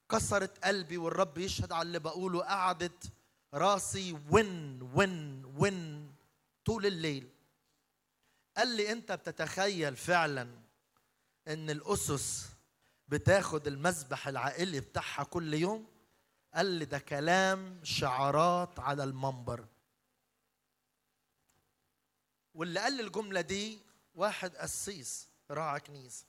كسرت قلبي والرب يشهد على اللي بقوله قعدت راسي ون ون ون طول الليل قال لي انت بتتخيل فعلا ان الاسس بتاخد المسبح العائلي بتاعها كل يوم قال لي ده كلام شعارات على المنبر واللي قال لي الجمله دي واحد قسيس راعى كنيسه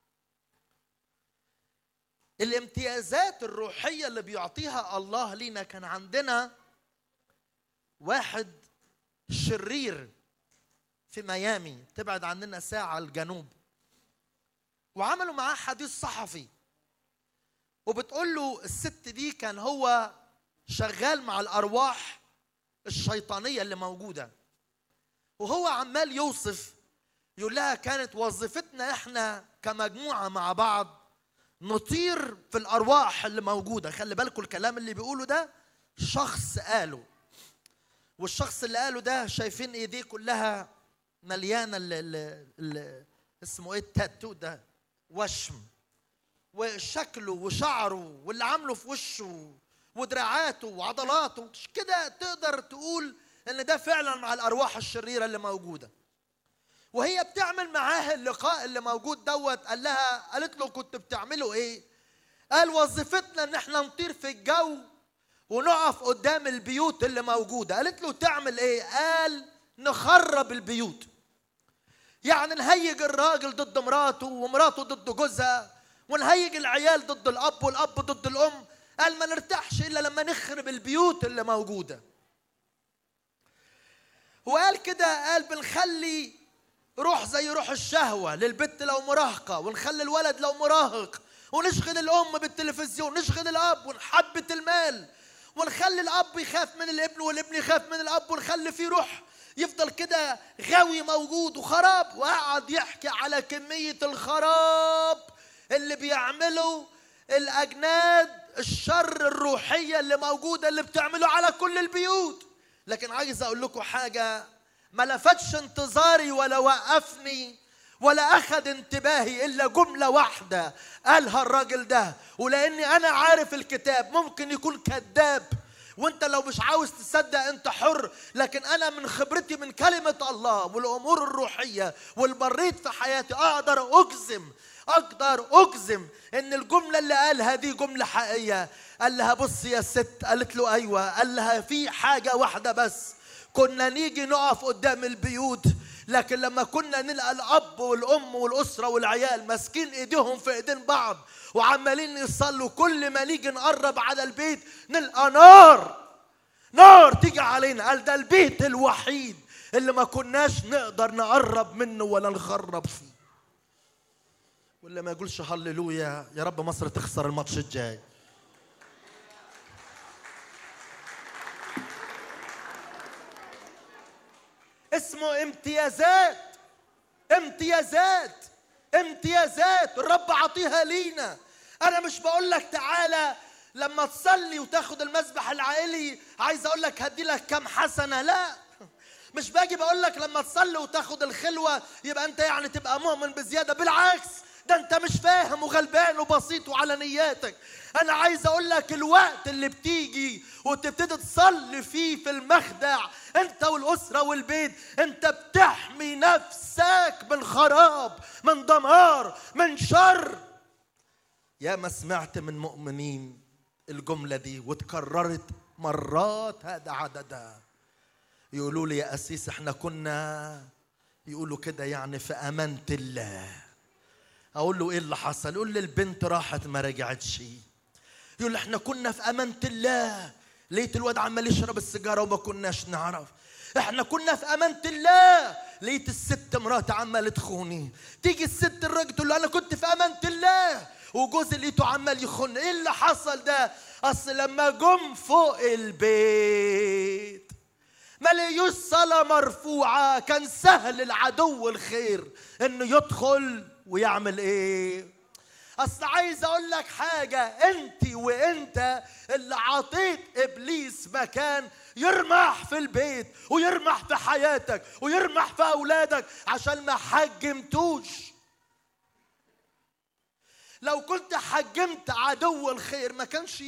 الامتيازات الروحيه اللي بيعطيها الله لينا كان عندنا واحد شرير في ميامي تبعد عننا ساعه الجنوب وعملوا معاه حديث صحفي وبتقول له الست دي كان هو شغال مع الارواح الشيطانيه اللي موجوده وهو عمال يوصف يقول لها كانت وظيفتنا احنا كمجموعه مع بعض نطير في الارواح اللي موجوده خلي بالكم الكلام اللي بيقوله ده شخص قاله والشخص اللي قاله ده شايفين ايديه كلها مليانه ال ال ال اسمه ايه التاتو ده وشم وشكله وشعره واللي عامله في وشه ودراعاته وعضلاته كده تقدر تقول ان ده فعلا مع الارواح الشريره اللي موجوده وهي بتعمل معاه اللقاء اللي موجود دوت قال لها قالت له كنت بتعملوا ايه قال وظيفتنا ان احنا نطير في الجو ونقف قدام البيوت اللي موجوده قالت له تعمل ايه قال نخرب البيوت يعني نهيج الراجل ضد مراته ومراته ضد جوزها ونهيج العيال ضد الاب والاب ضد الام قال ما نرتاحش الا لما نخرب البيوت اللي موجوده وقال كده قال بنخلي روح زي روح الشهوه للبت لو مراهقه ونخلي الولد لو مراهق ونشغل الام بالتلفزيون نشغل الاب ونحبة المال ونخلي الاب يخاف من الابن والابن يخاف من الاب ونخلي فيه روح يفضل كده غاوي موجود وخراب وقعد يحكي على كمية الخراب اللي بيعمله الأجناد الشر الروحية اللي موجودة اللي بتعمله على كل البيوت لكن عايز أقول لكم حاجة ما لفتش انتظاري ولا وقفني ولا أخذ انتباهي إلا جملة واحدة قالها الراجل ده ولأني أنا عارف الكتاب ممكن يكون كذاب وانت لو مش عاوز تصدق انت حر لكن انا من خبرتي من كلمة الله والامور الروحية والمريت في حياتي اقدر اجزم اقدر اجزم ان الجملة اللي قالها دي جملة حقيقية قال لها بص يا ست قالت له ايوه قال لها في حاجة واحدة بس كنا نيجي نقف قدام البيوت لكن لما كنا نلقى الاب والام والاسره والعيال ماسكين ايديهم في ايدين بعض وعمالين يصلوا كل ما نيجي نقرب على البيت نلقى نار نار تيجي علينا قال ده البيت الوحيد اللي ما كناش نقدر نقرب منه ولا نخرب فيه واللي ما يقولش هللويا يا رب مصر تخسر الماتش الجاي اسمه امتيازات امتيازات امتيازات الرب عطيها لينا انا مش بقول لك تعالى لما تصلي وتاخد المسبح العائلي عايز اقول لك هدي لك كام حسنه لا مش باجي بقول لك لما تصلي وتاخد الخلوه يبقى انت يعني تبقى مؤمن بزياده بالعكس ده انت مش فاهم وغلبان وبسيط وعلى نياتك انا عايز اقول لك الوقت اللي بتيجي وتبتدي تصلي فيه في المخدع انت والاسره والبيت انت بتحمي نفسك من خراب من دمار من شر يا ما سمعت من مؤمنين الجمله دي وتكررت مرات هذا عددها يقولوا لي يا أسيس احنا كنا يقولوا كده يعني في أمانة الله أقول له إيه اللي حصل يقول لي البنت راحت ما رجعتش يقول لي احنا كنا في أمانة الله لقيت الواد عمال يشرب السيجارة وما كناش نعرف احنا كنا في أمانة الله لقيت الست مراتي عمالة تخوني تيجي الست الراجل تقول له أنا كنت في أمانة الله وجوزي لقيته عمال يخون ايه اللي حصل ده اصل لما جم فوق البيت ما لقيوش صلاة مرفوعة كان سهل العدو الخير انه يدخل ويعمل ايه اصل عايز اقول لك حاجة انت وانت اللي عطيت ابليس مكان يرمح في البيت ويرمح في حياتك ويرمح في اولادك عشان ما حجمتوش لو كنت حجمت عدو الخير ما كانش